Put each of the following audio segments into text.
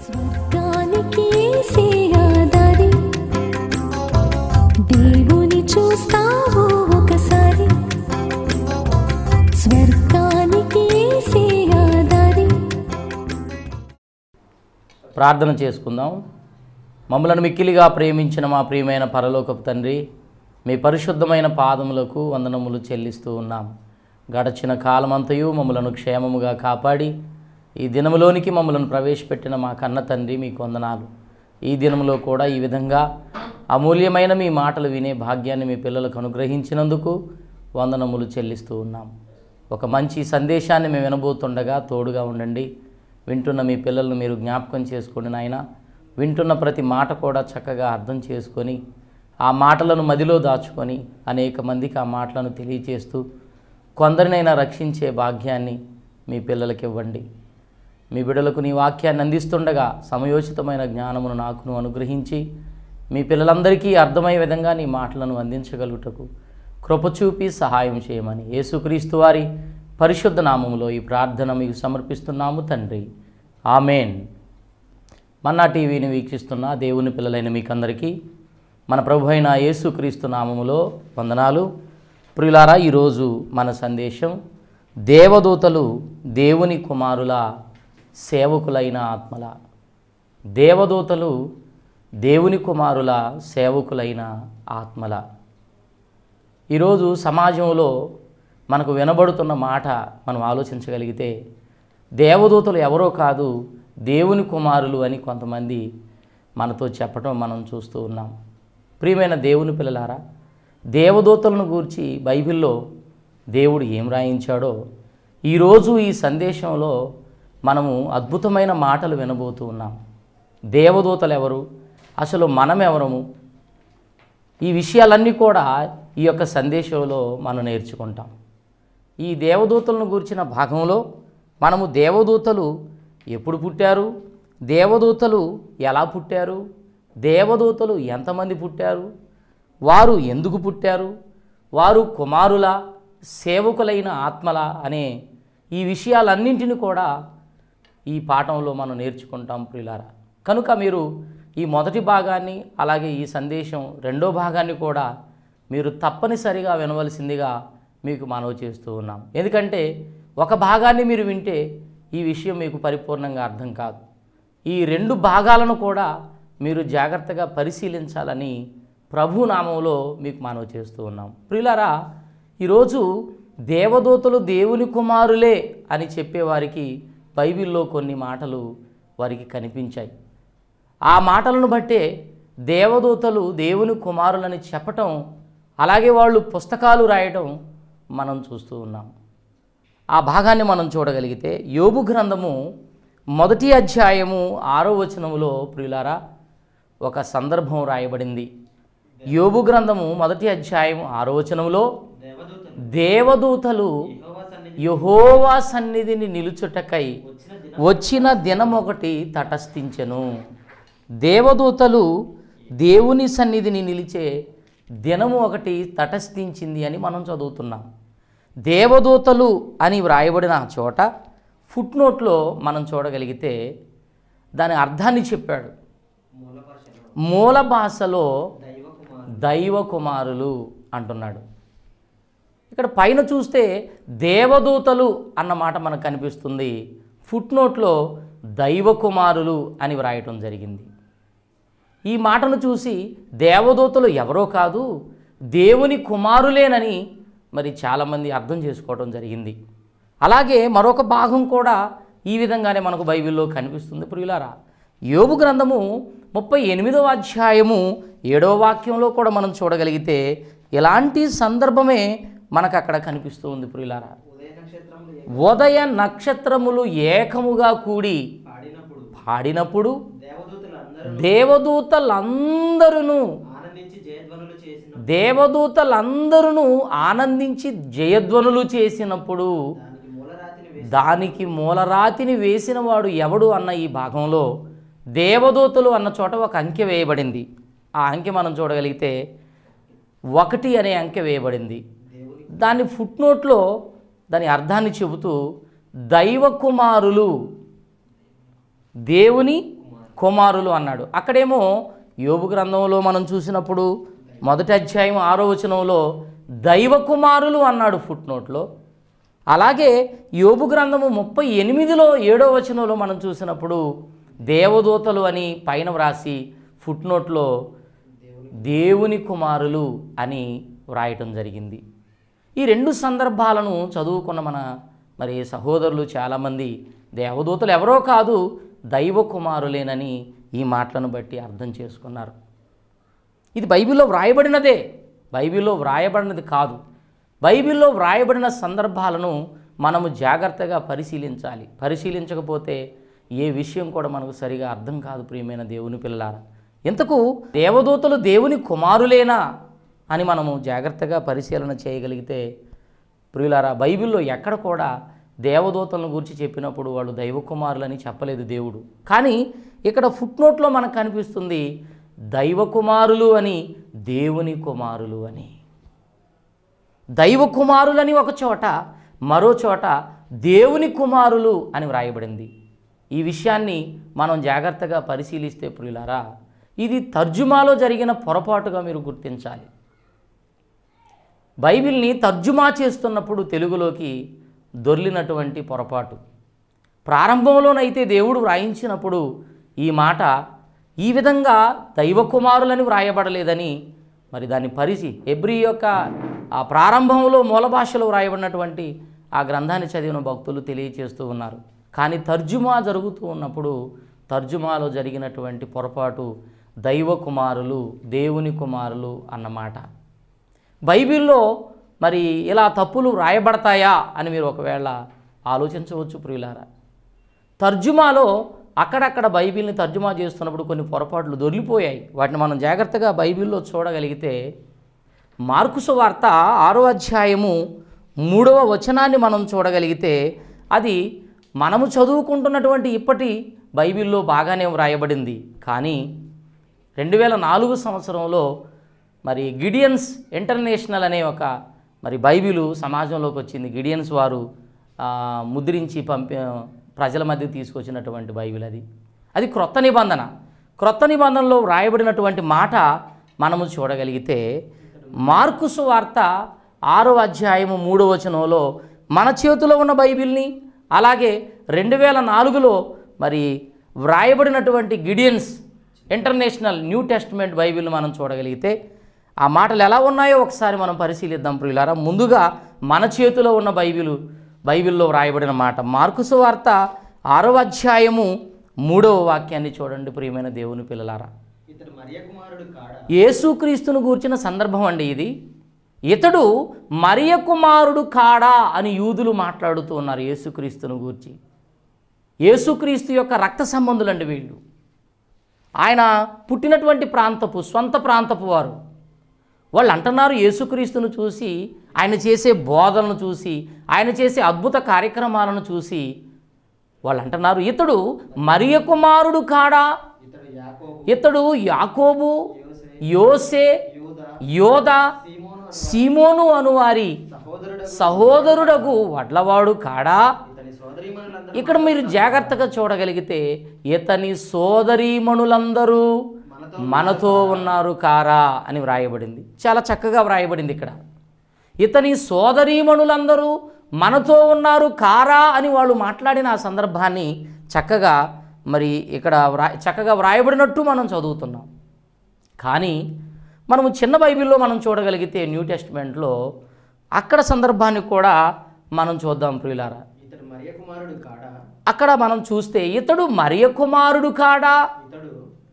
స్వర్గానికి దారి దేవుని చూస్తావు ఒకసారి స్వర్గానికి దారి ప్రార్థన చేసుకుందాం మమ్మలను మిక్కిలిగా ప్రేమించిన మా ప్రియమైన పరలోకపు తండ్రి మీ పరిశుద్ధమైన పాదములకు వందనములు చెల్లిస్తూ ఉన్నాం గడచిన కాలమంతయు మమ్మలను క్షేమముగా కాపాడి ఈ దినములోనికి మమ్మలను ప్రవేశపెట్టిన మా కన్న తండ్రి మీకు వందనాలు ఈ దినములో కూడా ఈ విధంగా అమూల్యమైన మీ మాటలు వినే భాగ్యాన్ని మీ పిల్లలకు అనుగ్రహించినందుకు వందనములు చెల్లిస్తూ ఉన్నాం ఒక మంచి సందేశాన్ని మేము వినబోతుండగా తోడుగా ఉండండి వింటున్న మీ పిల్లలను మీరు జ్ఞాపకం చేసుకోండి నాయన వింటున్న ప్రతి మాట కూడా చక్కగా అర్థం చేసుకొని ఆ మాటలను మదిలో దాచుకొని అనేక మందికి ఆ మాటలను తెలియచేస్తూ కొందరినైనా రక్షించే భాగ్యాన్ని మీ పిల్లలకి ఇవ్వండి మీ బిడలకు నీ వాక్యాన్ని అందిస్తుండగా సమయోచితమైన జ్ఞానమును నాకును అనుగ్రహించి మీ పిల్లలందరికీ అర్థమయ్యే విధంగా నీ మాటలను అందించగలుగుటకు కృపచూపి సహాయం చేయమని యేసుక్రీస్తు వారి పరిశుద్ధ నామములో ఈ ప్రార్థన మీకు సమర్పిస్తున్నాము తండ్రి ఆమెన్ మన్నా టీవీని వీక్షిస్తున్న దేవుని పిల్లలైన మీకందరికీ మన ప్రభు అయిన యేసుక్రీస్తు నామములో వందనాలు ప్రియులారా ఈరోజు మన సందేశం దేవదూతలు దేవుని కుమారుల సేవకులైన ఆత్మల దేవదూతలు దేవుని కుమారుల సేవకులైన ఆత్మల ఈరోజు సమాజంలో మనకు వినబడుతున్న మాట మనం ఆలోచించగలిగితే దేవదూతలు ఎవరో కాదు దేవుని కుమారులు అని కొంతమంది మనతో చెప్పడం మనం చూస్తూ ఉన్నాం ప్రియమైన దేవుని పిల్లలారా దేవదూతలను గూర్చి బైబిల్లో దేవుడు ఏం రాయించాడో ఈరోజు ఈ సందేశంలో మనము అద్భుతమైన మాటలు వినబోతూ ఉన్నాం దేవదూతలు ఎవరు అసలు మనం ఎవరము ఈ విషయాలన్నీ కూడా ఈ యొక్క సందేశంలో మనం నేర్చుకుంటాం ఈ దేవదూతలను గురించిన భాగంలో మనము దేవదూతలు ఎప్పుడు పుట్టారు దేవదూతలు ఎలా పుట్టారు దేవదూతలు ఎంతమంది పుట్టారు వారు ఎందుకు పుట్టారు వారు కుమారుల సేవకులైన ఆత్మల అనే ఈ విషయాలన్నింటినీ కూడా ఈ పాఠంలో మనం నేర్చుకుంటాం ప్రియులారా కనుక మీరు ఈ మొదటి భాగాన్ని అలాగే ఈ సందేశం రెండో భాగాన్ని కూడా మీరు తప్పనిసరిగా వినవలసిందిగా మీకు మనవి చేస్తూ ఉన్నాం ఎందుకంటే ఒక భాగాన్ని మీరు వింటే ఈ విషయం మీకు పరిపూర్ణంగా అర్థం కాదు ఈ రెండు భాగాలను కూడా మీరు జాగ్రత్తగా పరిశీలించాలని ప్రభు నామంలో మీకు మనవి చేస్తూ ఉన్నాం ప్రియులారా ఈరోజు దేవదూతలు దేవుని కుమారులే అని చెప్పేవారికి బైబిల్లో కొన్ని మాటలు వారికి కనిపించాయి ఆ మాటలను బట్టే దేవదూతలు దేవుని కుమారులని చెప్పటం అలాగే వాళ్ళు పుస్తకాలు రాయటం మనం చూస్తూ ఉన్నాం ఆ భాగాన్ని మనం చూడగలిగితే యోబు గ్రంథము మొదటి అధ్యాయము ఆరో వచనములో ప్రియులారా ఒక సందర్భం రాయబడింది యోబు గ్రంథము మొదటి అధ్యాయం ఆరో వచనములో దేవదూతలు యహోవా సన్నిధిని నిలుచుటకై వచ్చిన దినం ఒకటి తటస్థించెను దేవదూతలు దేవుని సన్నిధిని నిలిచే దినము ఒకటి తటస్థించింది అని మనం చదువుతున్నాం దేవదూతలు అని వ్రాయబడిన ఆ చోట ఫుట్ నోట్లో మనం చూడగలిగితే దాని అర్థాన్ని చెప్పాడు మూల భాషలో దైవ కుమారులు అంటున్నాడు ఇక్కడ పైన చూస్తే దేవదూతలు అన్న మాట మనకు కనిపిస్తుంది ఫుట్ నోట్లో దైవ కుమారులు అని వ్రాయటం జరిగింది ఈ మాటను చూసి దేవదూతలు ఎవరో కాదు దేవుని కుమారులేనని మరి చాలామంది అర్థం చేసుకోవడం జరిగింది అలాగే మరొక భాగం కూడా ఈ విధంగానే మనకు బైబిల్లో కనిపిస్తుంది ప్రియులారా యోబు గ్రంథము ముప్పై ఎనిమిదవ అధ్యాయము ఏడవ వాక్యంలో కూడా మనం చూడగలిగితే ఇలాంటి సందర్భమే మనకు అక్కడ కనిపిస్తూ ఉంది ప్రియులారా ఉదయ నక్షత్రములు ఏకముగా కూడి పాడినప్పుడు దేవదూతలందరూ ఆనందించి జయధ్వనులు చేసిన దేవదూతలందరూ ఆనందించి జయధ్వనులు చేసినప్పుడు దానికి మూలరాతిని వేసి దానికి మూలరాతిని వేసిన వాడు ఎవడు అన్న ఈ భాగంలో దేవదూతలు అన్న చోట ఒక అంకె వేయబడింది ఆ అంకె మనం చూడగలిగితే ఒకటి అనే అంకె వేయబడింది దాని ఫుట్ నోట్లో దాని అర్థాన్ని చెబుతూ దైవ కుమారులు దేవుని కుమారులు అన్నాడు అక్కడేమో యోబు గ్రంథంలో మనం చూసినప్పుడు మొదటి అధ్యాయం ఆరో వచనంలో దైవ కుమారులు అన్నాడు ఫుట్ నోట్లో అలాగే యోబు గ్రంథము ముప్పై ఎనిమిదిలో ఏడో వచనంలో మనం చూసినప్పుడు దేవదూతలు అని పైన వ్రాసి ఫుట్ నోట్లో దేవుని కుమారులు అని వ్రాయటం జరిగింది ఈ రెండు సందర్భాలను చదువుకున్న మన మరి సహోదరులు చాలామంది దేవదూతలు ఎవరో కాదు దైవ కుమారులేనని ఈ మాటలను బట్టి అర్థం చేసుకున్నారు ఇది బైబిల్లో వ్రాయబడినదే బైబిల్లో వ్రాయబడినది కాదు బైబిల్లో వ్రాయబడిన సందర్భాలను మనము జాగ్రత్తగా పరిశీలించాలి పరిశీలించకపోతే ఏ విషయం కూడా మనకు సరిగా అర్థం కాదు ప్రియమైన దేవుని పిల్లలారా ఇంతకు దేవదూతలు దేవుని కుమారులేనా అని మనము జాగ్రత్తగా పరిశీలన చేయగలిగితే ప్రియులారా బైబిల్లో ఎక్కడ కూడా దేవదూతలను గురించి చెప్పినప్పుడు వాళ్ళు దైవ కుమారులని చెప్పలేదు దేవుడు కానీ ఇక్కడ ఫుట్ నోట్లో మనకు కనిపిస్తుంది దైవ కుమారులు అని దేవుని కుమారులు అని దైవ కుమారులని ఒక చోట మరో చోట దేవుని కుమారులు అని వ్రాయబడింది ఈ విషయాన్ని మనం జాగ్రత్తగా పరిశీలిస్తే ప్రియులారా ఇది తర్జుమాలో జరిగిన పొరపాటుగా మీరు గుర్తించాలి బైబిల్ని తర్జుమా చేస్తున్నప్పుడు తెలుగులోకి దొర్లినటువంటి పొరపాటు ప్రారంభంలోనైతే దేవుడు వ్రాయించినప్పుడు ఈ మాట ఈ విధంగా దైవ కుమారులని వ్రాయబడలేదని మరి దాన్ని పరిచి ఎబ్రి యొక్క ఆ ప్రారంభంలో మూల భాషలో వ్రాయబడినటువంటి ఆ గ్రంథాన్ని చదివిన భక్తులు తెలియచేస్తూ ఉన్నారు కానీ తర్జుమా జరుగుతూ ఉన్నప్పుడు తర్జుమాలో జరిగినటువంటి పొరపాటు దైవ కుమారులు దేవుని కుమారులు అన్నమాట బైబిల్లో మరి ఇలా తప్పులు రాయబడతాయా అని మీరు ఒకవేళ ఆలోచించవచ్చు ప్రియులారా తర్జుమాలో అక్కడక్కడ బైబిల్ని తర్జుమా చేస్తున్నప్పుడు కొన్ని పొరపాట్లు దొరికిపోయాయి వాటిని మనం జాగ్రత్తగా బైబిల్లో చూడగలిగితే మార్కుసు వార్త ఆరో అధ్యాయము మూడవ వచనాన్ని మనం చూడగలిగితే అది మనము చదువుకుంటున్నటువంటి ఇప్పటి బైబిల్లో బాగానే వ్రాయబడింది కానీ రెండు వేల నాలుగు సంవత్సరంలో మరి గిడియన్స్ ఇంటర్నేషనల్ అనే ఒక మరి బైబిలు సమాజంలోకి వచ్చింది గిడియన్స్ వారు ఆ, ముద్రించి పంపి ప్రజల మధ్య తీసుకొచ్చినటువంటి బైబిల్ అది అది క్రొత్త నిబంధన క్రొత్త నిబంధనలో వ్రాయబడినటువంటి మాట మనము చూడగలిగితే మార్కుసు వార్త ఆరో అధ్యాయము మూడో వచనంలో మన చేతిలో ఉన్న బైబిల్ని అలాగే రెండు వేల నాలుగులో మరి వ్రాయబడినటువంటి Gideons international new testament Bible మనం చూడగలిగితే ఆ మాటలు ఎలా ఉన్నాయో ఒకసారి మనం పరిశీలిద్దాం ప్రియులారా ముందుగా మన చేతిలో ఉన్న బైబిలు బైబిల్లో వ్రాయబడిన మాట మార్కుసు వార్త ఆరో అధ్యాయము మూడవ వాక్యాన్ని చూడండి ప్రియమైన దేవుని పిల్లలారా ఇతడు మరియ కుమారుడు కాడా యేసుక్రీస్తును గూర్చిన సందర్భం అండి ఇది ఇతడు మరియ కుమారుడు కాడా అని యూదులు మాట్లాడుతూ ఉన్నారు యేసుక్రీస్తును గూర్చి యేసుక్రీస్తు యొక్క రక్త సంబంధులండి వీళ్ళు ఆయన పుట్టినటువంటి ప్రాంతపు స్వంత ప్రాంతపు వారు వాళ్ళు అంటున్నారు యేసుక్రీస్తును చూసి ఆయన చేసే బోధనను చూసి ఆయన చేసే అద్భుత కార్యక్రమాలను చూసి వాళ్ళు అంటున్నారు ఇతడు మరియ కుమారుడు కాడా ఇతడు యాకోబు ఇతడు యాకోబు యోసే యోసే యూదా యోద సీమోను అను సీమోను అనువారి సహోదరుడు సహోదరుడకు వడ్లవాడు కాడా ఇతని సోదరీమణులందరూ ఇక్కడ మీరు జాగ్రత్తగా చూడగలిగితే ఇతని సోదరీమణులందరూ మనతో ఉన్నారు కారా అని వ్రాయబడింది చాలా చక్కగా వ్రాయబడింది ఇక్కడ ఇతని సోదరీమణులందరూ మనతో ఉన్నారు కారా అని వాళ్ళు మాట్లాడిన ఆ సందర్భాన్ని చక్కగా మరి ఇక్కడ వ్రా చక్కగా వ్రాయబడినట్టు మనం చదువుతున్నాం కానీ మనము చిన్న బైబిల్లో మనం చూడగలిగితే న్యూ టెస్ట్మెంట్లో అక్కడ సందర్భాన్ని కూడా మనం చూద్దాం ప్రియులారా ఇతడు మరియ కుమారుడు కాడా అక్కడ మనం చూస్తే ఇతడు మరియ కుమారుడు కాడా ఇతడు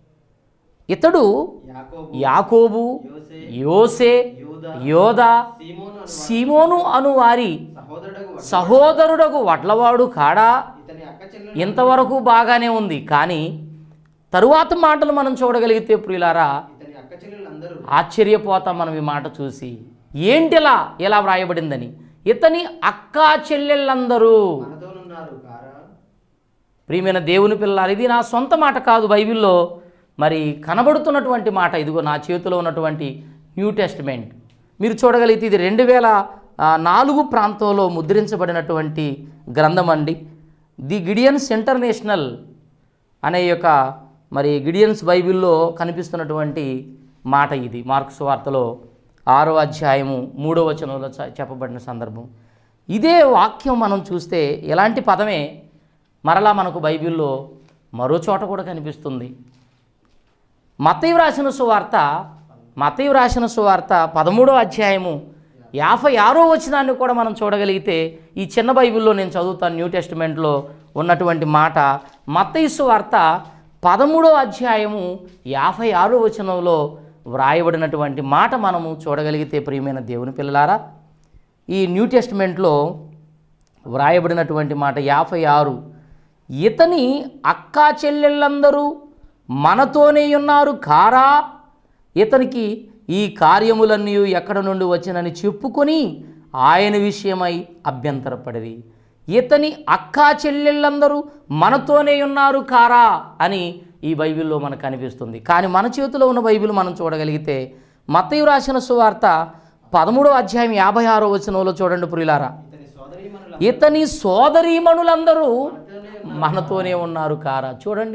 ఇతడు యాకోబు యాకోబు యోసే యోసే యూదా యోద సీమోను అను సీమోను అను వారి సహోదరుడు సహోదరుడకు వడ్లవాడు కాడా ఇతని అక్క చెల్లెలు ఇంతవరకు బాగానే ఉంది కానీ తరువాత మాటలు మనం చూడగలిగితే ప్రియులారా ఇతని అక్క చెల్లెలందరూ ఆశ్చర్యపోతాం మనం ఈ మాట చూసి ఏంటిలా ఎలా వ్రాయబడిందని ఇతని అక్కా చెల్లెళ్ళందరూ మనతోనున్నారు కారా ప్రియమైన దేవుని పిల్లలు ఇది నా సొంత మాట కాదు బైబిల్లో మరి కనబడుతున్నటువంటి మాట ఇదిగో నా చేతిలో ఉన్నటువంటి న్యూ టెస్ట్మెంట్ మీరు చూడగలిగితే ఇది రెండు వేల ఆ, నాలుగు ప్రాంతంలో ముద్రించబడినటువంటి గ్రంథం అండి ది గిడియన్స్ ఇంటర్నేషనల్ అనే యొక్క మరి గిడియన్స్ బైబిల్లో కనిపిస్తున్నటువంటి మాట ఇది మార్క్స్ వార్తలో ఆరో అధ్యాయము మూడో వచనంలో చ- చెప్పబడిన సందర్భం ఇదే వాక్యం మనం చూస్తే ఎలాంటి పదమే మరలా మనకు బైబిల్లో మరో చోట కూడా కనిపిస్తుంది మత్తయి వ్రాసిన సువార్త మత్తయి వ్రాసిన సువార్త పదమూడో అధ్యాయము యాభై ఆరో వచనాన్ని కూడా మనం చూడగలిగితే ఈ చిన్న బైబిల్లో నేను చదువుతాను న్యూ టెస్టిమెంట్లో ఉన్నటువంటి మాట మత్తయి సువార్త పదమూడో అధ్యాయము యాభై ఆరో వచనంలో వ్రాయబడినటువంటి మాట మనము చూడగలిగితే ప్రియమైన దేవుని పిల్లలారా ఈ న్యూ టెస్టిమెంట్లో వ్రాయబడినటువంటి మాట యాభై ఆరు ఇతని అక్కా చెల్లెళ్ళందరూ మనతోనే ఉన్నారు కారా ఇతనికి ఈ కార్యములన్నీ ఎక్కడ నుండి వచ్చినని చెప్పుకొని ఆయన విషయమై అభ్యంతరపడిరి ఇతని అక్కా చెల్లెళ్ళందరూ మనతోనే ఉన్నారు కారా అని ఈ బైబిల్లో మనకు కనిపిస్తుంది కానీ మన చేతిలో ఉన్న బైబిల్ మనం చూడగలిగితే మత్తయి రాసిన సువార్త పదమూడో అధ్యాయం యాభై ఆరో వచనంలో చూడండి పురిలారా ఇతని సోదరీమణుల ఇతని సోదరీమణులందరూ మనతోనే ఉన్నారు కారా చూడండి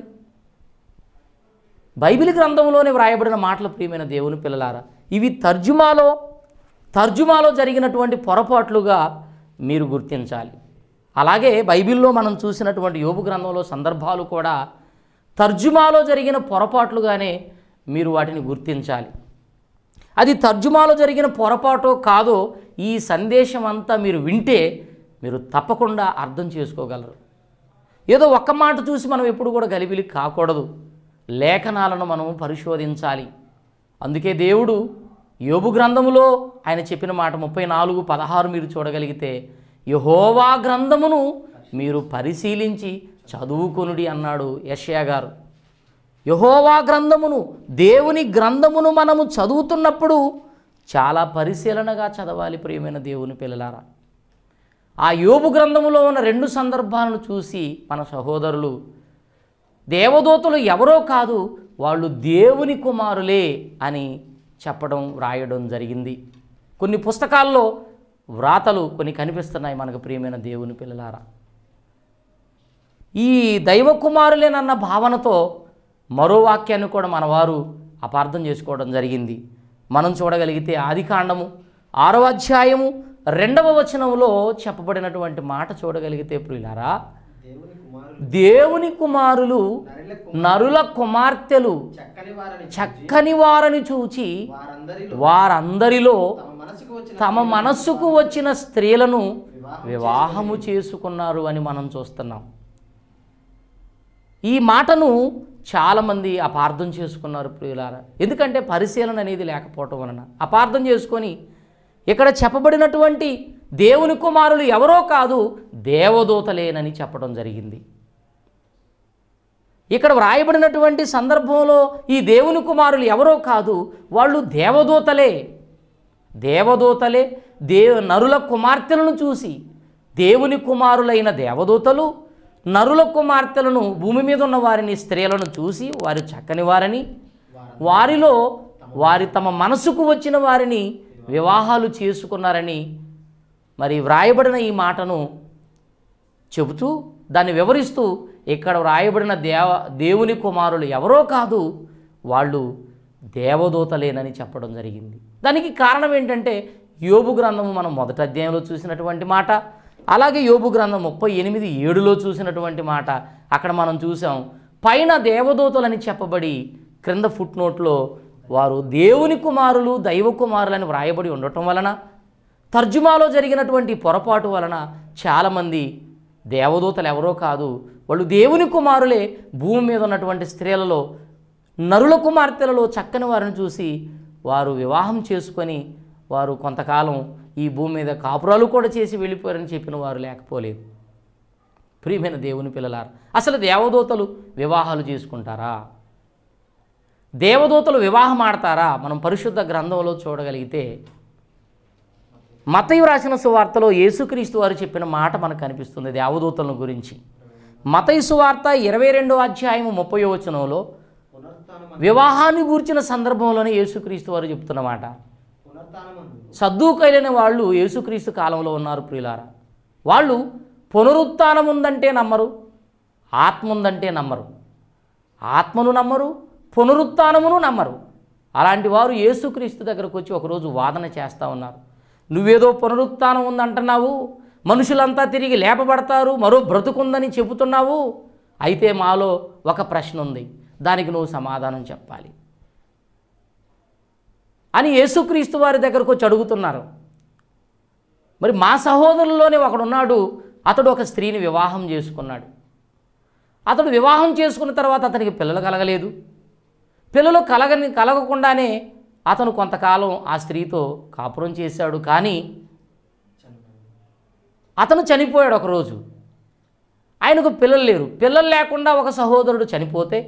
బైబిల్ గ్రంథంలోనే వ్రాయబడిన మాటల ప్రియమైన దేవుని పిల్లలారా ఇవి తర్జుమాలో తర్జుమాలో జరిగినటువంటి పొరపాట్లుగా మీరు గుర్తించాలి అలాగే బైబిల్లో మనం చూసినటువంటి యోబు గ్రంథంలో సందర్భాలు కూడా తర్జుమాలో జరిగిన పొరపాట్లుగానే మీరు వాటిని గుర్తించాలి అది తర్జుమాలో జరిగిన పొరపాటో కాదో ఈ సందేశం అంతా మీరు వింటే మీరు తప్పకుండా అర్థం చేసుకోగలరు ఏదో ఒక్క మాట చూసి మనం ఎప్పుడు కూడా గలిబిలి కాకూడదు లేఖనాలను మనం పరిశోధించాలి అందుకే దేవుడు యోబు గ్రంథములో ఆయన చెప్పిన మాట ముప్పై నాలుగు పదహారు మీరు చూడగలిగితే యహోవా గ్రంథమును మీరు పరిశీలించి చదువుకొనుడి అన్నాడు యష్యా గారు యహోవా గ్రంథమును దేవుని గ్రంథమును మనము చదువుతున్నప్పుడు చాలా పరిశీలనగా చదవాలి ప్రియమైన దేవుని పిల్లలారా ఆ యోబు గ్రంథములో ఉన్న రెండు సందర్భాలను చూసి మన సహోదరులు దేవదూతలు ఎవరో కాదు వాళ్ళు దేవుని కుమారులే అని చెప్పడం వ్రాయడం జరిగింది కొన్ని పుస్తకాల్లో వ్రాతలు కొన్ని కనిపిస్తున్నాయి మనకు ప్రియమైన దేవుని పిల్లలారా ఈ దైవ కుమారులేనన్న భావనతో మరో వాక్యాన్ని కూడా మనవారు అపార్థం చేసుకోవడం జరిగింది మనం చూడగలిగితే ఆదికాండము ఆరవ అధ్యాయము రెండవ వచనంలో చెప్పబడినటువంటి మాట చూడగలిగితే ప్రియులారా దేవుని కుమారులు దేవుని కుమారులు నరుల నరుల కుమార్తెలు చక్కని వారని చక్కని వారని చూచి వారందరిలో వారందరిలో తమ మనసుకు వచ్చిన తమ మనస్సుకు వచ్చిన స్త్రీలను వివాహం వివాహము చేసుకున్నారు అని మనం చూస్తున్నాం ఈ మాటను చాలామంది అపార్థం చేసుకున్నారు ప్రియులారా ఎందుకంటే పరిశీలన అనేది లేకపోవటం వలన అపార్థం చేసుకొని ఇక్కడ చెప్పబడినటువంటి దేవుని కుమారులు ఎవరో కాదు దేవదూతలేనని చెప్పడం జరిగింది ఇక్కడ వ్రాయబడినటువంటి సందర్భంలో ఈ దేవుని కుమారులు ఎవరో కాదు వాళ్ళు దేవదూతలే దేవదూతలే దే నరుల కుమార్తెలను చూసి దేవుని కుమారులైన దేవదూతలు నరుల కుమార్తెలను భూమి మీద ఉన్న వారిని స్త్రీలను చూసి వారు చక్కని వారని వారిలో వారి తమ మనసుకు వచ్చిన వారిని వివాహాలు చేసుకున్నారని మరి వ్రాయబడిన ఈ మాటను చెబుతూ దాన్ని వివరిస్తూ ఇక్కడ వ్రాయబడిన దేవ దేవుని కుమారులు ఎవరో కాదు వాళ్ళు దేవదూతలేనని చెప్పడం జరిగింది దానికి కారణం ఏంటంటే యోబు గ్రంథము మనం మొదటి అధ్యాయంలో చూసినటువంటి మాట అలాగే యోబు గ్రంథం ముప్పై ఎనిమిది ఏడులో చూసినటువంటి మాట అక్కడ మనం చూసాం పైన దేవదూతలని చెప్పబడి క్రింద ఫుట్ నోట్లో వారు దేవుని కుమారులు దైవ కుమారులని వ్రాయబడి ఉండటం వలన తర్జుమాలో జరిగినటువంటి పొరపాటు వలన చాలామంది దేవదూతలు ఎవరో కాదు వాళ్ళు దేవుని కుమారులే భూమి మీద ఉన్నటువంటి స్త్రీలలో నరుల కుమార్తెలలో చక్కని వారిని చూసి వారు వివాహం చేసుకొని వారు కొంతకాలం ఈ భూమి మీద కాపురాలు కూడా చేసి వెళ్ళిపోయారని చెప్పిన వారు లేకపోలేదు ప్రియమైన దేవుని పిల్లలారు అసలు దేవదూతలు వివాహాలు చేసుకుంటారా దేవదూతలు వివాహం ఆడతారా మనం పరిశుద్ధ గ్రంథంలో చూడగలిగితే మతయు రాసిన సువార్తలో యేసుక్రీస్తు వారు చెప్పిన మాట మనకు కనిపిస్తుంది దేవదూతలను గురించి మతయి సువార్త ఇరవై రెండో అధ్యాయం ముప్పై వచనంలో పునరుత్థానం వివాహాన్ని గూర్చిన సందర్భంలోనే యేసుక్రీస్తు వారు చెప్తున్న మాట పునరుత్థానమందు సద్దుకైలైన వాళ్ళు యేసుక్రీస్తు కాలంలో ఉన్నారు ప్రియులారా వాళ్ళు పునరుత్థానం ఉందంటే నమ్మరు ఆత్మ ఉందంటే నమ్మరు ఆత్మను నమ్మరు పునరుత్థానమును నమ్మరు అలాంటి వారు యేసుక్రీస్తు దగ్గరకు వచ్చి ఒకరోజు వాదన చేస్తూ ఉన్నారు నువ్వేదో పునరుత్థానం ఉందంటున్నావు మనుషులంతా తిరిగి లేపబడతారు మరో బ్రతుకుందని చెబుతున్నావు అయితే మాలో ఒక ప్రశ్న ఉంది దానికి నువ్వు సమాధానం చెప్పాలి అని యేసుక్రీస్తు వారి దగ్గరకు వచ్చి అడుగుతున్నారు మరి మా సహోదరుల్లోనే ఒకడున్నాడు అతడు ఒక స్త్రీని వివాహం చేసుకున్నాడు అతడు వివాహం చేసుకున్న తర్వాత అతనికి పిల్లలు కలగలేదు పిల్లలు కలగని కలగకుండానే అతను కొంతకాలం ఆ స్త్రీతో కాపురం చేశాడు కానీ అతను చనిపోయాడు ఒకరోజు ఆయనకు పిల్లలు లేరు పిల్లలు లేకుండా ఒక సహోదరుడు చనిపోతే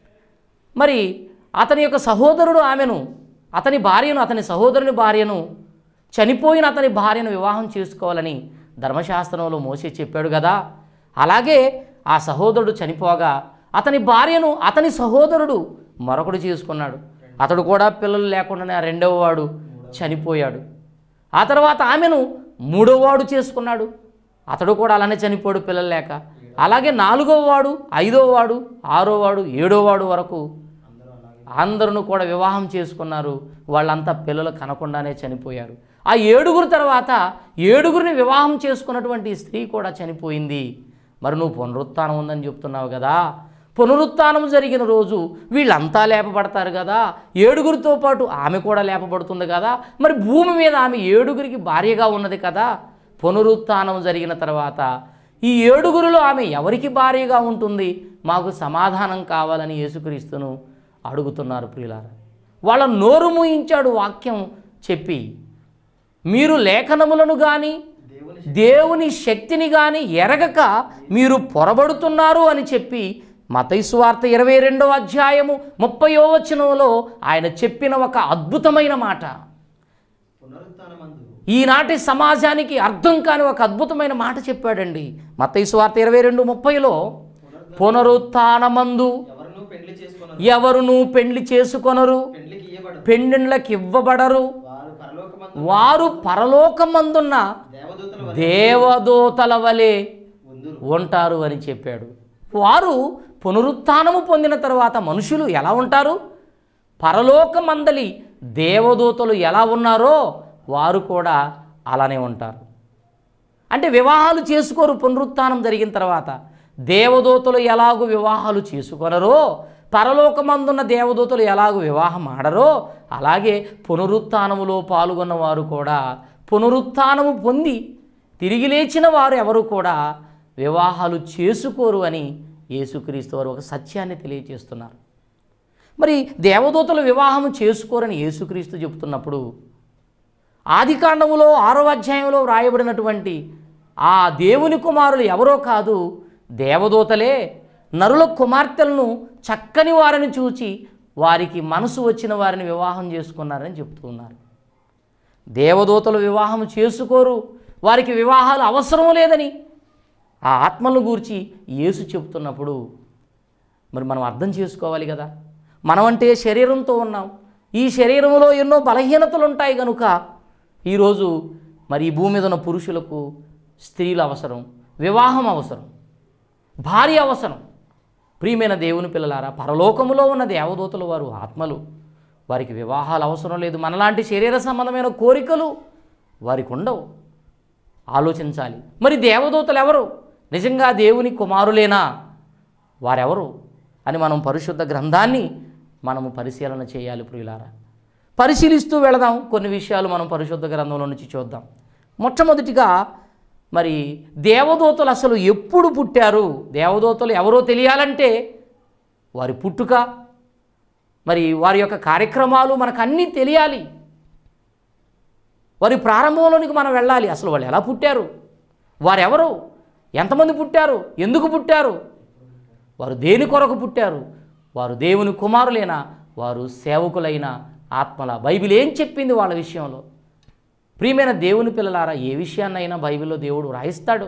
మరి అతని యొక్క సహోదరుడు ఆమెను అతని భార్యను అతని సహోదరుని భార్యను చనిపోయిన అతని భార్యను వివాహం చేసుకోవాలని ధర్మశాస్త్రంలో మోసే చెప్పాడు కదా అలాగే ఆ సహోదరుడు చనిపోగా అతని భార్యను అతని సహోదరుడు మరొకడు చేసుకున్నాడు అతడు కూడా పిల్లలు లేకుండానే ఆ రెండవ వాడు చనిపోయాడు ఆ తర్వాత ఆమెను మూడో వాడు చేసుకున్నాడు అతడు కూడా అలానే చనిపోయాడు పిల్లలు లేక అలాగే నాలుగో వాడు ఐదో వాడు ఆరో వాడు ఏడో వాడు వరకు అందరూ కూడా వివాహం చేసుకున్నారు వాళ్ళంతా పిల్లలు కనకుండానే చనిపోయారు ఆ ఏడుగురు తర్వాత ఏడుగురిని వివాహం చేసుకున్నటువంటి ఈ స్త్రీ కూడా చనిపోయింది మరి నువ్వు పునరుత్థానం ఉందని చెప్తున్నావు కదా పునరుత్థానం జరిగిన రోజు వీళ్ళంతా లేపబడతారు కదా ఏడుగురితో పాటు ఆమె కూడా లేపబడుతుంది కదా మరి భూమి మీద ఆమె ఏడుగురికి భార్యగా ఉన్నది కదా పునరుత్థానం జరిగిన తర్వాత ఈ ఏడుగురిలో ఆమె ఎవరికి భార్యగా ఉంటుంది మాకు సమాధానం కావాలని యేసుక్రీస్తును అడుగుతున్నారు ప్రియులారా వాళ్ళ నోరు మూయించాడు వాక్యం చెప్పి మీరు లేఖనములను కానీ దేవుని దేవుని శక్తిని కానీ ఎరగక మీరు పొరబడుతున్నారు అని చెప్పి మతైస్వార్త ఇరవై రెండవ అధ్యాయము ముప్పయో వచనంలో ఆయన చెప్పిన ఒక అద్భుతమైన మాట పునరుత్థానమందు ఈనాటి సమాజానికి అర్థం కాని ఒక అద్భుతమైన మాట చెప్పాడండి మతైస్వార్త ఇరవై రెండు ముప్పైలో పునరుత్థానమందు ఎవరినూ పెండ్లి చేసుకున్నారు ఎవరును పెండ్లి చేసుకొనరు పెండ్లికి ఇయ్యబడు పెండిళ్ళకి ఇవ్వబడరు వారు పరలోకమందు వారు పరలోకమందున్న దేవదూతల వలె దేవదూతల వలె ఉందురు ఉంటారు అని చెప్పాడు వారు పునరుత్థానము పొందిన తర్వాత మనుషులు ఎలా ఉంటారు పరలోకమందలి దేవదూతలు ఎలా ఉన్నారో వారు కూడా అలానే ఉంటారు అంటే వివాహాలు చేసుకోరు పునరుత్థానం జరిగిన తర్వాత దేవదూతలు ఎలాగూ వివాహాలు చేసుకొనరో పరలోకమందున్న దేవదూతలు ఎలాగూ వివాహం ఆడరో అలాగే పునరుత్థానములో పాల్గొన్న వారు కూడా పునరుత్థానము పొంది తిరిగి లేచిన వారు ఎవరు కూడా వివాహాలు చేసుకోరు అని యేసుక్రీస్తు వారు ఒక సత్యాన్ని తెలియజేస్తున్నారు మరి దేవదూతలు వివాహం చేసుకోరని యేసుక్రీస్తు చెబుతున్నప్పుడు ఆదికాండములో ఆరో అధ్యాయంలో వ్రాయబడినటువంటి ఆ దేవుని కుమారులు ఎవరో కాదు దేవదూతలే నరుల కుమార్తెలను చక్కని వారిని చూచి వారికి మనసు వచ్చిన వారిని వివాహం చేసుకున్నారని చెప్తూ ఉన్నారు దేవదూతలు వివాహం చేసుకోరు వారికి వివాహాలు అవసరం లేదని ఆ ఆత్మలను గూర్చి యేసు చెప్తున్నప్పుడు మరి మనం అర్థం చేసుకోవాలి కదా మనం అంటే శరీరంతో ఉన్నాం ఈ శరీరంలో ఎన్నో బలహీనతలు ఉంటాయి కనుక ఈరోజు మరి ఈ భూమి మీద ఉన్న పురుషులకు స్త్రీలు అవసరం వివాహం అవసరం భార్య అవసరం ప్రియమైన దేవుని పిల్లలారా పరలోకములో ఉన్న దేవదూతలు వారు ఆత్మలు వారికి వివాహాలు అవసరం లేదు మనలాంటి శరీర సంబంధమైన కోరికలు వారికి ఉండవు ఆలోచించాలి మరి దేవదూతలు ఎవరు నిజంగా దేవుని కుమారులేనా వారెవరు అని మనం పరిశుద్ధ గ్రంథాన్ని మనము పరిశీలన చేయాలి ప్రియులారా పరిశీలిస్తూ వెళదాం కొన్ని విషయాలు మనం పరిశుద్ధ గ్రంథంలో నుంచి చూద్దాం మొట్టమొదటిగా మరి దేవదూతలు అసలు ఎప్పుడు పుట్టారు దేవదూతలు ఎవరో తెలియాలంటే వారి పుట్టుక మరి వారి యొక్క కార్యక్రమాలు మనకు అన్నీ తెలియాలి వారి ప్రారంభంలోనికి మనం వెళ్ళాలి అసలు వాళ్ళు ఎలా పుట్టారు వారెవరు ఎంతమంది పుట్టారు ఎందుకు పుట్టారు వారు దేని కొరకు పుట్టారు వారు దేవుని కుమారులైన వారు సేవకులైన ఆత్మల బైబిల్ ఏం చెప్పింది వాళ్ళ విషయంలో ప్రియమైన దేవుని పిల్లలారా ఏ విషయాన్నైనా బైబిల్లో దేవుడు రాయిస్తాడు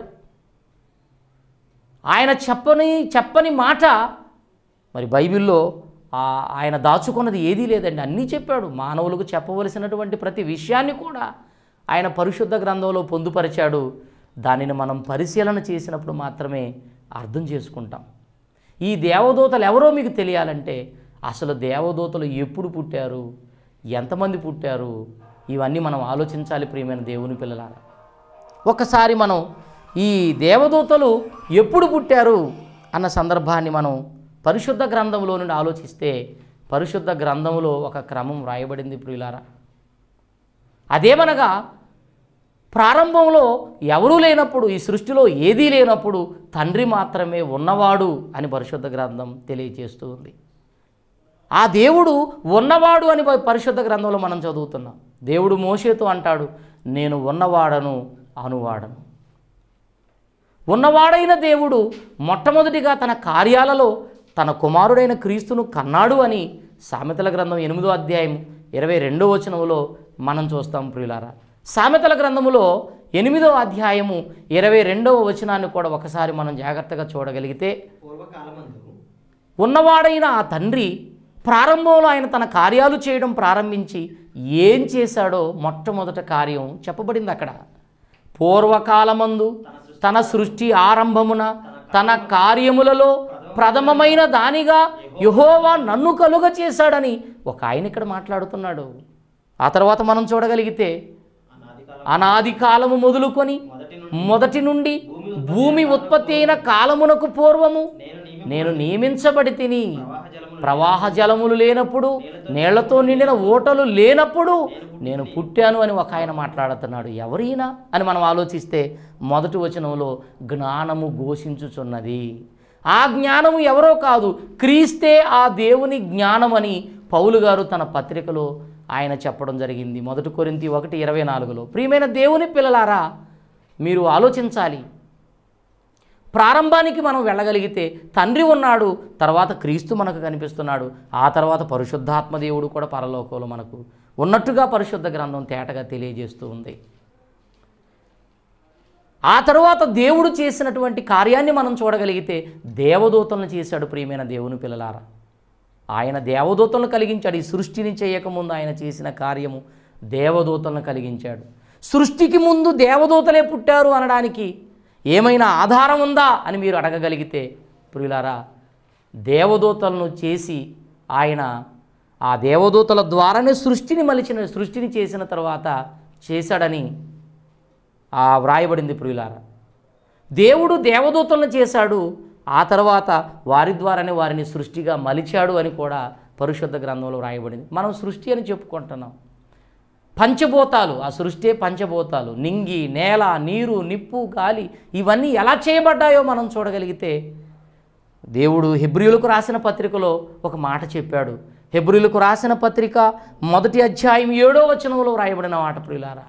ఆయన చెప్పని చెప్పని మాట మరి బైబిల్లో ఆ- ఆయన దాచుకున్నది ఏదీ లేదండి అన్నీ చెప్పాడు మానవులకు చెప్పవలసినటువంటి ప్రతి విషయాన్ని కూడా ఆయన పరిశుద్ధ గ్రంథంలో పొందుపరిచాడు దానిని మనం పరిశీలన చేసినప్పుడు మాత్రమే అర్థం చేసుకుంటాం ఈ దేవదూతలు ఎవరో మీకు తెలియాలంటే అసలు దేవదూతలు ఎప్పుడు పుట్టారు ఎంతమంది పుట్టారు ఇవన్నీ మనం ఆలోచించాలి ప్రియమైన దేవుని పిల్లలారా ఒకసారి మనం ఈ దేవదూతలు ఎప్పుడు పుట్టారు అన్న సందర్భాన్ని మనం పరిశుద్ధ గ్రంథంలో నుండి ఆలోచిస్తే పరిశుద్ధ గ్రంథంలో ఒక క్రమం వ్రాయబడింది ప్రియులారా అదేమనగా ప్రారంభంలో ఎవరూ లేనప్పుడు ఈ సృష్టిలో ఏదీ లేనప్పుడు తండ్రి మాత్రమే ఉన్నవాడు అని పరిశుద్ధ గ్రంథం తెలియజేస్తూ ఉంది ఆ దేవుడు ఉన్నవాడు అని ప- పరిశుద్ధ గ్రంథంలో మనం చదువుతున్నాం దేవుడు మోషేతో అంటాడు నేను ఉన్నవాడను అనువాడను ఉన్నవాడైన దేవుడు మొట్టమొదటిగా తన కార్యాలలో తన కుమారుడైన క్రీస్తును కన్నాడు అని సామెతల గ్రంథం ఎనిమిదో అధ్యాయం ఇరవై రెండో వచనంలో మనం చూస్తాం ప్రియులారా సామెతల గ్రంథములో ఎనిమిదో అధ్యాయము ఇరవై రెండవ వచనాన్ని కూడా ఒకసారి మనం జాగ్రత్తగా చూడగలిగితే పూర్వకాలమందు ఉన్నవాడైన ఆ తండ్రి ప్రారంభంలో ఆయన తన కార్యాలు చేయడం ప్రారంభించి ఏం చేశాడో మొట్టమొదట కార్యం చెప్పబడింది అక్కడ పూర్వకాలమందు తన సృష్టి ఆరంభమున తన కార్యములలో ప్రథమమైన దానిగా యహోవా నన్ను కలుగ చేశాడని ఒక ఆయన ఇక్కడ మాట్లాడుతున్నాడు ఆ తర్వాత మనం చూడగలిగితే అనాది కాలం అనాది కాలము మొదలుకొని మొదటి మొదటి నుండి భూమి ఉత్పత్తి అయిన కాలమునకు పూర్వము నేను నియమి నేను నియమించబడి తిని ప్రవాహ జలములు ప్రవాహ జలములు లేనప్పుడు నీళ్లతో నిండిన ఓటలు లేనప్పుడు నేను పుట్టాను అని ఒక ఆయన మాట్లాడుతున్నాడు ఎవరైనా అని మనం ఆలోచిస్తే మొదటి వచనంలో జ్ఞానము ఘోషించుచున్నది ఆ జ్ఞానము ఎవరో కాదు క్రీస్తే ఆ దేవుని జ్ఞానమని పౌలు గారు తన పత్రికలో ఆయన చెప్పడం జరిగింది మొదటి కొరింతి ఒకటి ఇరవై నాలుగులో ప్రియమైన దేవుని పిల్లలారా మీరు ఆలోచించాలి ప్రారంభానికి మనం వెళ్ళగలిగితే తండ్రి ఉన్నాడు తర్వాత క్రీస్తు మనకు కనిపిస్తున్నాడు ఆ తర్వాత పరిశుద్ధాత్మ దేవుడు కూడా పరలోకంలో మనకు ఉన్నట్టుగా పరిశుద్ధ గ్రంథం తేటగా తెలియజేస్తూ ఉంది ఆ తరువాత దేవుడు చేసినటువంటి కార్యాన్ని మనం చూడగలిగితే దేవదూతలను చేశాడు ప్రియమైన దేవుని పిల్లలారా ఆయన దేవదూతలను కలిగించాడు ఈ సృష్టిని చేయకముందు ఆయన చేసిన కార్యము దేవదూతలను కలిగించాడు సృష్టికి ముందు దేవదూతలే పుట్టారు అనడానికి ఏమైనా ఆధారం ఉందా అని మీరు అడగగలిగితే ప్రియులారా దేవదూతలను చేసి ఆయన ఆ దేవదూతల ద్వారానే సృష్టిని మలిచిన సృష్టిని చేసిన తర్వాత చేశాడని ఆ వ్రాయబడింది ప్రియులారా దేవుడు దేవదూతలను చేశాడు ఆ తర్వాత వారి ద్వారానే వారిని సృష్టిగా మలిచాడు అని కూడా పరిశుద్ధ గ్రంథంలో వ్రాయబడింది మనం సృష్టి అని చెప్పుకుంటున్నాం పంచభూతాలు ఆ సృష్టి పంచభూతాలు నింగి నేల నీరు నిప్పు గాలి ఇవన్నీ ఎలా చేయబడ్డాయో మనం చూడగలిగితే దేవుడు హెబ్రియులకు రాసిన పత్రికలో ఒక మాట చెప్పాడు హెబ్రియులకు రాసిన పత్రిక మొదటి అధ్యాయం ఏడో వచనంలో వ్రాయబడిన మాట ప్రియులారా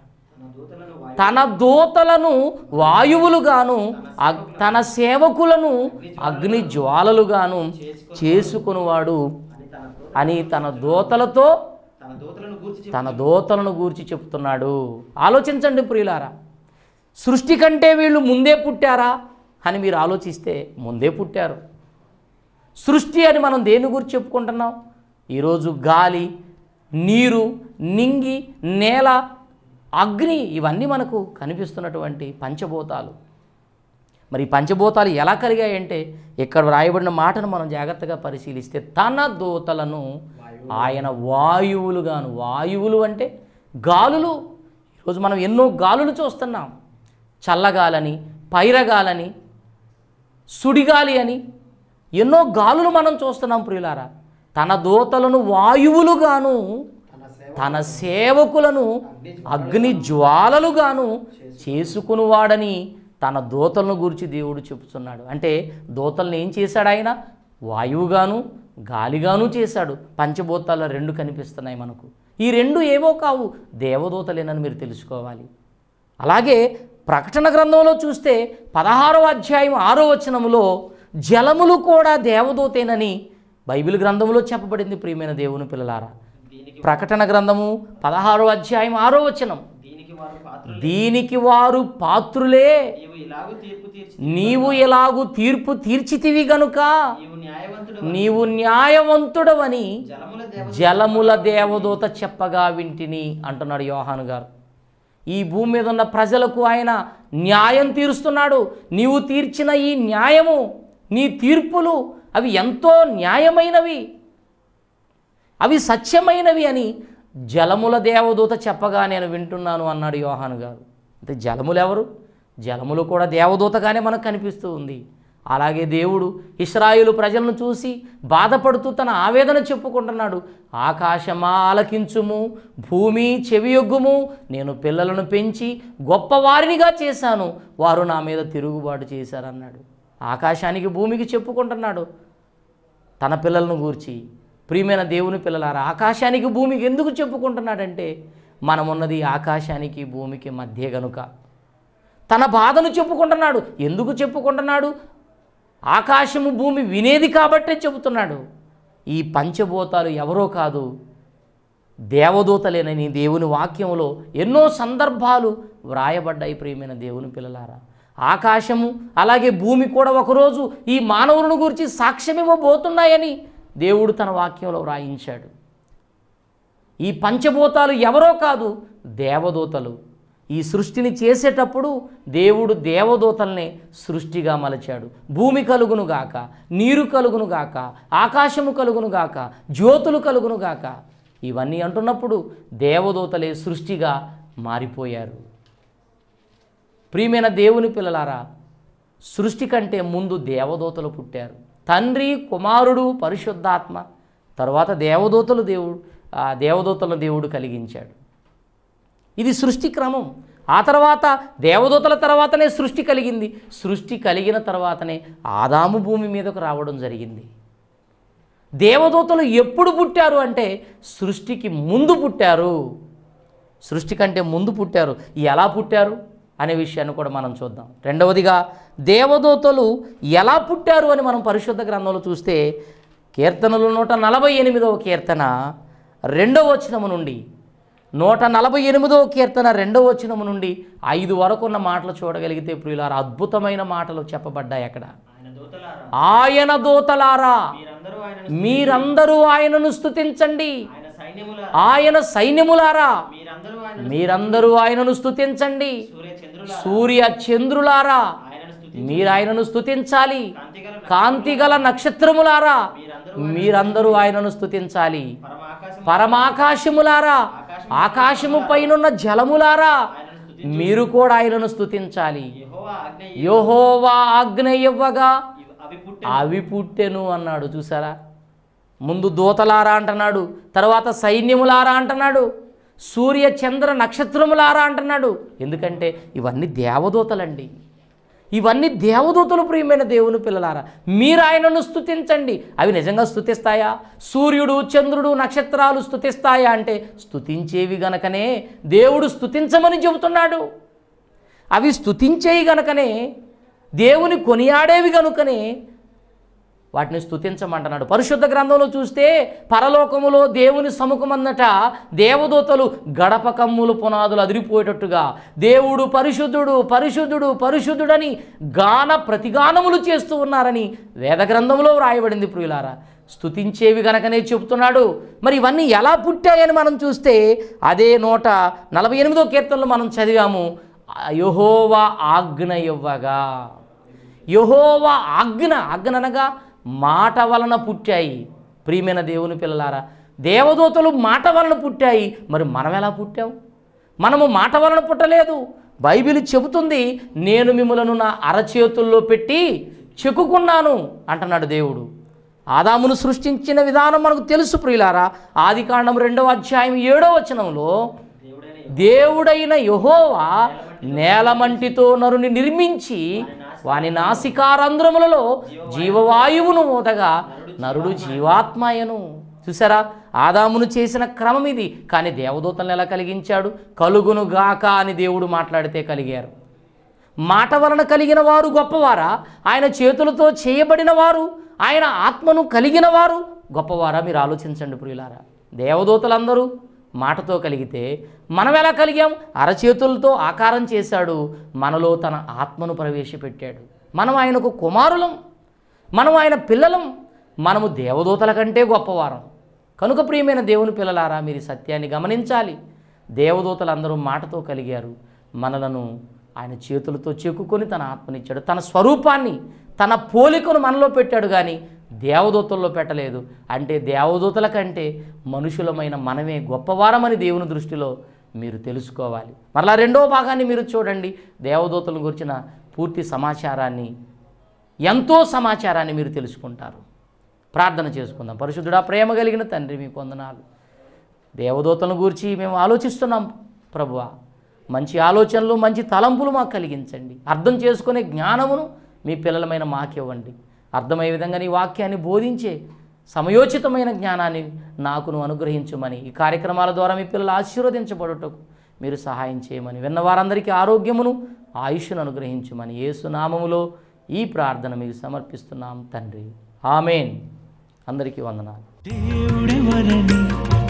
తన దూతలను వాయు తన దూతలను వాయువులుగాను అగ్- తన సేవకులను అగ్ని జ్వాలలుగాను చేసుకునివాడు అని తన దూ- అని తన దూతలతో తన దూతలను గూర్చి తన దూతలను గూర్చి చెప్తున్నాడు ఆలోచించండి ప్రియులారా సృష్టి కంటే వీళ్ళు ముందే పుట్టారా అని మీరు ఆలోచిస్తే ముందే పుట్టారు సృష్టి అని మనం దేని గురించి చెప్పుకుంటున్నాం ఈరోజు గాలి నీరు నింగి నేల అగ్ని ఇవన్నీ మనకు కనిపిస్తున్నటువంటి పంచభూతాలు మరి ఈ పంచభూతాలు ఎలా కలిగాయంటే ఇక్కడ వ్రాయబడిన మాటను మనం జాగ్రత్తగా పరిశీలిస్తే తన దూతలను ఆయన వాయువులుగాను వాయువులు అంటే గాలులు ఈరోజు మనం ఎన్నో గాలులు చూస్తున్నాం చల్లగాలని పైరగాలని సుడిగాలి అని ఎన్నో గాలులు మనం చూస్తున్నాం ప్రియులారా తన దూతలను వాయువులుగాను తన సేవ తన సేవకులను అగ్ని జ్వాలలుగాను చేసుకునివాడని తన దూతలను గురించి దేవుడు చెబుతున్నాడు అంటే దూతలను ఏం చేశాడు ఆయన వాయువుగాను గాలిగాను చేశాడు పంచభూతాల రెండు కనిపిస్తున్నాయి మనకు ఈ రెండు ఏవో కావు దేవదూతలేనని మీరు తెలుసుకోవాలి అలాగే ప్రకటన గ్రంథంలో చూస్తే పదహారో అధ్యాయం ఆరో వచనములో జలములు కూడా దేవదూతేనని బైబిల్ గ్రంథంలో చెప్పబడింది ప్రియమైన దేవుని పిల్లలారా దీనికి ప్రకటన గ్రంథము పదహారో అధ్యాయం ఆరో వచనం దీనికి వారు పాత్రలు దీనికి వారు పాత్రులే నీవు ఇలాగూ తీర్పు తీర్చి నీవు ఎలాగు తీర్పు తీర్చితివి గనుక నీవు న్యాయవంతుడు నీవు న్యాయవంతుడవని జలముల దేవ జలముల దేవదూత చెప్పగా వింటిని అంటున్నాడు యోహాను గారు ఈ భూమి మీద ఉన్న ప్రజలకు ఆయన న్యాయం తీరుస్తున్నాడు నీవు తీర్చిన ఈ న్యాయము నీ తీర్పులు అవి ఎంతో న్యాయమైనవి అవి సత్యమైనవి అని జలముల దేవదూత చెప్పగా నేను వింటున్నాను అన్నాడు యోహాను గారు అంటే జలములు ఎవరు జలములు కూడా దేవదూతగానే మనకు కనిపిస్తూ ఉంది అలాగే దేవుడు ఇస్రాయేలు ప్రజలను చూసి బాధపడుతూ తన ఆవేదన చెప్పుకుంటున్నాడు ఆకాశమా ఆలకించుము భూమి చెవియొగ్గుము నేను పిల్లలను పెంచి గొప్పవారినిగా చేశాను వారు నా మీద తిరుగుబాటు చేశారన్నాడు ఆకాశానికి భూమికి చెప్పుకుంటున్నాడు తన పిల్లలను గూర్చి ప్రియమైన దేవుని పిల్లలారా ఆకాశానికి భూమికి ఎందుకు చెప్పుకుంటున్నాడంటే మనమున్నది ఆకాశానికి భూమికి మధ్య గనుక తన బాధను చెప్పుకుంటున్నాడు ఎందుకు చెప్పుకుంటున్నాడు ఆకాశము భూమి వినేది కాబట్టే చెబుతున్నాడు ఈ పంచభూతాలు ఎవరో కాదు దేవదూతలేనని దేవుని వాక్యంలో ఎన్నో సందర్భాలు వ్రాయబడ్డాయి ప్రియమైన దేవుని పిల్లలారా ఆకాశము అలాగే భూమి కూడా ఒకరోజు ఈ మానవులను గురించి సాక్ష్యం ఇవ్వబోతున్నాయని దేవుడు తన వాక్యంలో వ్రాయించాడు ఈ పంచభూతాలు ఎవరో కాదు దేవదూతలు ఈ సృష్టిని చేసేటప్పుడు దేవుడు దేవదూతల్నే సృష్టిగా మలచాడు భూమి కలుగును గాక నీరు కలుగును గాక ఆకాశము కలుగును గాక జ్యోతులు కలుగును గాక ఇవన్నీ అంటున్నప్పుడు దేవదూతలే సృష్టిగా మారిపోయారు ప్రియమైన దేవుని పిల్లలారా సృష్టి కంటే ముందు దేవదూతలు పుట్టారు తండ్రి కుమారుడు పరిశుద్ధాత్మ తర్వాత దేవదూతలు దేవుడు ఆ దేవదూతలను దేవుడు కలిగించాడు ఇది సృష్టి క్రమం ఆ తర్వాత దేవదూతల తర్వాతనే సృష్టి కలిగింది సృష్టి కలిగిన తర్వాతనే ఆదాము భూమి మీదకు రావడం జరిగింది దేవదూతలు ఎప్పుడు పుట్టారు అంటే సృష్టికి ముందు పుట్టారు సృష్టి కంటే ముందు పుట్టారు ఎలా పుట్టారు అనే విషయాన్ని కూడా మనం చూద్దాం రెండవదిగా దేవదూతలు ఎలా పుట్టారు అని మనం పరిశుద్ధ గ్రంథంలో చూస్తే కీర్తనలు నూట నలభై ఎనిమిదవ కీర్తన రెండవ వచనము నుండి నూట నలభై ఎనిమిదవ కీర్తన రెండవ వచనము నుండి ఐదు వరకు ఉన్న మాటలు చూడగలిగితే ప్రియులారా అద్భుతమైన మాటలు చెప్పబడ్డాయి అక్కడ ఆయన దూతలారా ఆయన దూతలారా మీరందరూ ఆయన మీరందరూ ఆయనను స్తుతించండి ఆయన సైన్యములారా ఆయన సైన్యములారా మీరందరూ ఆయన మీరందరూ ఆయనను స్తుతించండి సూర్య చంద్రుల సూర్య చంద్రులారా ఆయనను స్తుతి మీరు ఆయనను స్తుతించాలి కాంతిగల కాంతిగల నక్షత్రములారా మీరందరూ మీరందరూ ఆయనను స్తుతించాలి పరమ ఆకాశం పరమాకాశములారా ఆకాశము పైనున్న జలములారా ఆయనను స్తుతి మీరు కూడా ఆయనను స్తుతించాలి యెహోవా ఆజ్ఞ యోహోవా ఆజ్ఞ ఇవ్వగా ఇవ్- అవి పుట్టే అవి పుట్టెను అన్నాడు చూసారా ముందు దూతలారా అంటున్నాడు తర్వాత సైన్యములారా అంటున్నాడు సూర్య చంద్ర నక్షత్రములారా అంటున్నాడు ఎందుకంటే ఇవన్నీ దేవదూతలండి ఇవన్నీ దేవదూతలు ప్రియమైన దేవుని పిల్లలారా మీరు ఆయనను స్తుతించండి అవి నిజంగా స్తుతిస్తాయా సూర్యుడు చంద్రుడు నక్షత్రాలు స్తుతిస్తాయా అంటే స్తుతించేవి గనకనే దేవుడు స్తుతించమని చెబుతున్నాడు అవి స్తుతించేవి గనుకనే దేవుని కొనియాడేవి గనుకనే వాటిని స్తుతించమంటున్నాడు పరిశుద్ధ గ్రంథంలో చూస్తే పరలోకములో దేవుని సముఖమన్నట దేవదూతలు గడప కమ్ములు పునాదులు అదిరిపోయేటట్టుగా దేవుడు పరిశుద్ధుడు పరిశుద్ధుడు పరిశుద్ధుడని గాన ప్రతిగానములు చేస్తూ ఉన్నారని వేద గ్రంథంలో వ్రాయబడింది ప్రియులారా స్తుతించేవి గనకనే చెబుతున్నాడు మరి ఇవన్నీ ఎలా పుట్టాయని మనం చూస్తే అదే నూట నలభై ఎనిమిదో కీర్తనలు మనం చదివాము యహోవా ఆజ్ఞ ఇవ్వగా యహోవా ఆజ్ఞ ఆజ్ఞ అనగా మాట వలన పుట్టాయి ప్రియమైన దేవుని పిల్లలారా దేవదూతలు మాట వలన పుట్టాయి మరి మనం ఎలా పుట్టాం మనము మాట వలన పుట్టలేదు బైబిల్ చెబుతుంది నేను మిమ్మలను నా అరచేతుల్లో పెట్టి చెక్కుకున్నాను అంటున్నాడు దేవుడు ఆదామును సృష్టించిన విధానం మనకు తెలుసు ప్రియులారా ఆది కాండం రెండవ అధ్యాయం ఏడవ వచనంలో దేవుడైన దేవుడైన యహోవా నేలమంటితో నరుని నిర్మించి వాని నాసికారంధ్రములలో జీవవాయువును ఓదగా నరుడు జీవాత్మయను చూసారా ఆదామును చేసిన క్రమం ఇది కానీ దేవదూతలను ఎలా కలిగించాడు కలుగును గాక అని దేవుడు మాట్లాడితే కలిగారు మాట వలన కలిగిన వారు గొప్పవారా ఆయన చేతులతో చేయబడిన వారు ఆయన ఆత్మను కలిగిన వారు గొప్పవారా మీరు ఆలోచించండి ప్రియులారా దేవదూతలందరూ మాటతో కలిగితే మనం ఎలా కలిగాం అరచేతులతో ఆకారం చేశాడు మనలో తన ఆత్మను ప్రవేశపెట్టాడు మనం ఆయనకు కుమారులం మనం ఆయన పిల్లలం మనము దేవదూతల కంటే గొప్పవారం కనుక ప్రియమైన దేవుని పిల్లలారా మీరు ఈ సత్యాన్ని గమనించాలి దేవదూతలందరూ మాటతో కలిగారు మనలను ఆయన చేతులతో చెక్కుకొని తన ఆత్మనిచ్చాడు తన స్వరూపాన్ని తన పోలికను మనలో పెట్టాడు కానీ దేవదూతల్లో పెట్టలేదు అంటే దేవదూతల కంటే మనుషులమైన మనమే గొప్పవారమని దేవుని దృష్టిలో మీరు తెలుసుకోవాలి మరలా రెండో భాగాన్ని మీరు చూడండి దేవదూతల గురించిన పూర్తి సమాచారాన్ని ఎంతో సమాచారాన్ని మీరు తెలుసుకుంటారు ప్రార్థన చేసుకుందాం పరిశుద్ధుడా ప్రేమ కలిగిన తండ్రి మీ వందనాలు దేవదూతలను గురించి మేము ఆలోచిస్తున్నాం ప్రభువా మంచి ఆలోచనలు మంచి తలంపులు మాకు కలిగించండి అర్థం చేసుకునే జ్ఞానమును మీ పిల్లలమైన మాకివ్వండి అర్థమయ్యే విధంగా నీ వాక్యాన్ని బోధించే సమయోచితమైన జ్ఞానాన్ని నాకును అనుగ్రహించమని ఈ కార్యక్రమాల ద్వారా మీ పిల్లలు ఆశీర్వదించబడుటకు మీరు సహాయం చేయమని విన్న వారందరికీ ఆరోగ్యమును ఆయుష్ను అనుగ్రహించమని యేసునామములో ఈ ప్రార్థన మీకు సమర్పిస్తున్నాం తండ్రి ఆమెన్ అందరికీ వందనాలు దేవుడెవరని